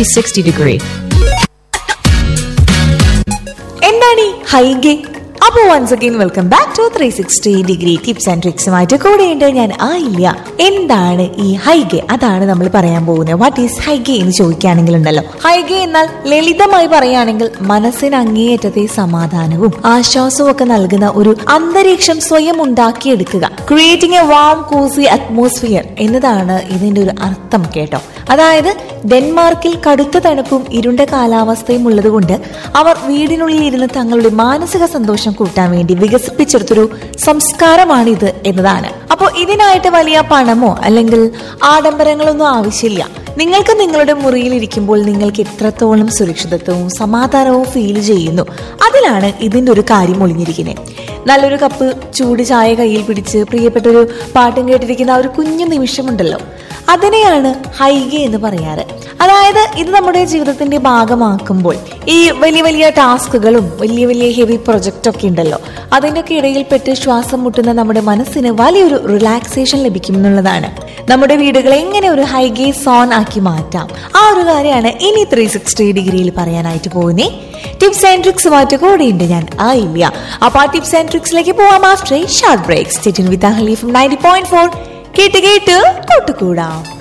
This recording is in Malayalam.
360 degree. എന്താണ് ഈ ഹൈഗേ അപ്പോൾ once again welcome back to three sixty degree tips and ട്രിക്സുമായിട്ട് കൂടെയുണ്ട് ഞാൻ ആ ഇല്ല എന്താണ് ഈ ഹൈഗേ അതാണ് നമ്മൾ പറയാൻ പോകുന്നത് വാട്ട് ഈസ് ഹൈഗേ എന്ന് ചോദിക്കുകയാണെങ്കിൽ ഉണ്ടല്ലോ ഹൈഗേ എന്നാൽ ലളിതമായി പറയുകയാണെങ്കിൽ മനസ്സിന് അങ്ങേയറ്റത്തെ സമാധാനവും ആശ്വാസവും ഒക്കെ നൽകുന്ന ഒരു അന്തരീക്ഷം സ്വയം ഉണ്ടാക്കിയെടുക്കുക creating a warm cosy atmosphere എന്നതാണ് ഇതിന്റെ ഒരു അർത്ഥം കേട്ടോ അതായത് ഡെൻമാർക്കിൽ കടുത്ത തണുപ്പും ഇരുണ്ട കാലാവസ്ഥയും ഉള്ളതുകൊണ്ട് അവർ വീടിനുള്ളിൽ ഇരുന്ന് തങ്ങളുടെ മാനസിക സന്തോഷം കൂട്ടാൻ വേണ്ടി വികസിപ്പിച്ചെടുത്തൊരു സംസ്കാരമാണിത് എന്നതാണ് അപ്പോൾ ഇതിനായിട്ട് വലിയ പണമോ അല്ലെങ്കിൽ ആഡംബരങ്ങളൊന്നും ആവശ്യമില്ല നിങ്ങൾക്ക് നിങ്ങളുടെ മുറിയിൽ ഇരിക്കുമ്പോൾ നിങ്ങൾക്ക് എത്രത്തോളം സുരക്ഷിതത്വവും സമാധാനവും ഫീൽ ചെയ്യുന്നു അതിലാണ് ഇതിന്റെ ഒരു കാര്യം ഒളിഞ്ഞിരിക്കുന്നത് നല്ലൊരു കപ്പ് ചൂട് ചായ കയ്യിൽ പിടിച്ച് പ്രിയപ്പെട്ട ഒരു പാട്ടും കേട്ടിരിക്കുന്ന ആ ഒരു കുഞ്ഞു നിമിഷമുണ്ടല്ലോ അതിനെയാണ് ഹൈഗ എന്ന് പറയാറ് അതായത് ഇത് നമ്മുടെ ജീവിതത്തിന്റെ ഭാഗമാക്കുമ്പോൾ ഈ വലിയ വലിയ ടാസ്കുകളും വലിയ വലിയ ഹെവി പ്രൊജക്റ്റ് ഒക്കെ ഉണ്ടല്ലോ അതിൻ്റെയൊക്കെ ഇടയിൽപ്പെട്ട് ശ്വാസം മുട്ടുന്ന നമ്മുടെ മനസ്സിന് വലിയൊരു റിലാക്സേഷൻ ലഭിക്കും എന്നുള്ളതാണ് നമ്മുടെ വീടുകളെ എങ്ങനെ ഒരു ഹൈഗേ സോൺ ആക്കി മാറ്റാം ആ ഒരു കാര്യമാണ് ഇനി ത്രീ സിക്സ്റ്റി ഡിഗ്രിയിൽ പറയാനായിട്ട് പോകുന്നേ ടിപ്സ് ആൻഡ് ട്രിക്സുമായിട്ട് കൂടെയുണ്ട് ഞാൻ ആ ഇല്ല അപ്പൊ ആ ടിപ്സ് ആൻഡ് ട്രിക്സിലേക്ക് പോവാം ആഫ്റ്റർ ഷോർട്ട് ബ്രേക്സ് വിത്ത് ഹലീഫ് നയൻറ്റി പോയിന്റ് ഫോർ കേട്ട് കേട്ട് കൂട്ടുകൂടാം